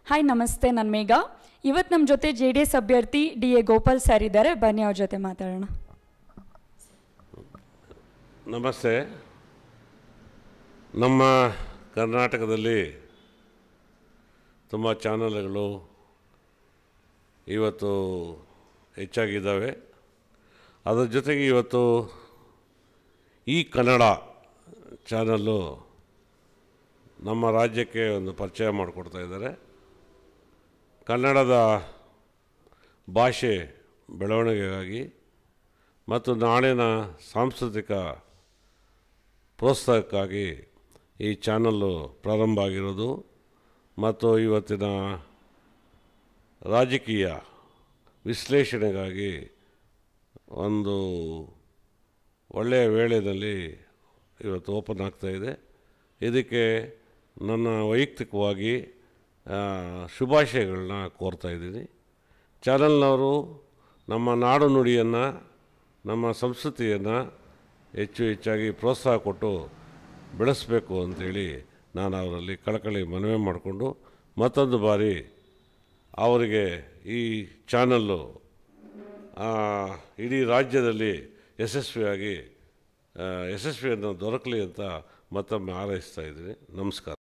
hi ನಮಸ್ತೆ ನಾನು ಮೇಘ ಇವತ್ತು ನಮ್ಮ ಜೊತೆ ಜೆ ಡಿ ಎಸ್ ಅಭ್ಯರ್ಥಿ ಡಿ ಎ ಗೋಪಾಲ್ ಸರ್ ಇದ್ದಾರೆ ಬನ್ನಿ ಅವ್ರ ಜೊತೆ ಮಾತಾಡೋಣ ನಮಸ್ತೆ ನಮ್ಮ ಕರ್ನಾಟಕದಲ್ಲಿ ತುಂಬ ಚಾನಲ್ಗಳು ಇವತ್ತು ಹೆಚ್ಚಾಗಿದ್ದಾವೆ ಅದರ ಜೊತೆಗೆ ಇವತ್ತು ಈ ಕನ್ನಡ ಚಾನಲ್ಲು ನಮ್ಮ ರಾಜ್ಯಕ್ಕೆ ಒಂದು ಪರಿಚಯ ಮಾಡಿಕೊಡ್ತಾ ಇದ್ದಾರೆ ಕನ್ನಡದ ಭಾಷೆ ಬೆಳವಣಿಗೆಗಾಗಿ ಮತ್ತು ನಾಡಿನ ಸಾಂಸ್ಕೃತಿಕ ಪ್ರೋತ್ಸಾಹಕ್ಕಾಗಿ ಈ ಚಾನಲ್ಲು ಪ್ರಾರಂಭ ಆಗಿರೋದು ಮತ್ತು ಇವತ್ತಿನ ರಾಜಕೀಯ ವಿಶ್ಲೇಷಣೆಗಾಗಿ ಒಂದು ಒಳ್ಳೆಯ ವೇಳೆಯಲ್ಲಿ ಇವತ್ತು ಓಪನ್ ಆಗ್ತಾ ಇದೆ ಇದಕ್ಕೆ ನನ್ನ ವೈಯಕ್ತಿಕವಾಗಿ ಆ, ಶುಭಾಶಯಗಳನ್ನ ಕೋರ್ತಾ ಇದ್ದೀನಿ ಚಾನಲ್ನವರು ನಮ್ಮ ನಾಡು ನುಡಿಯನ್ನು ನಮ್ಮ ಸಂಸ್ಕೃತಿಯನ್ನು ಹೆಚ್ಚು ಹೆಚ್ಚಾಗಿ ಪ್ರೋತ್ಸಾಹ ಕೊಟ್ಟು ಬೆಳೆಸಬೇಕು ಅಂತೇಳಿ ನಾನು ಅವರಲ್ಲಿ ಕಳಕಳಿ ಮನವಿ ಮಾಡಿಕೊಂಡು ಮತ್ತೊಂದು ಬಾರಿ ಅವರಿಗೆ ಈ ಚಾನಲ್ಲು ಆ, ಇಡೀ ರಾಜ್ಯದಲ್ಲಿ ಯಶಸ್ವಿಯಾಗಿ ಆ, ಯಶಸ್ವಿಯನ್ನು ದೊರಕಲಿ ಅಂತ ಮತ್ತೊಮ್ಮೆ ಹಾರೈಸ್ತಾ ಇದ್ದೀನಿ ನಮಸ್ಕಾರ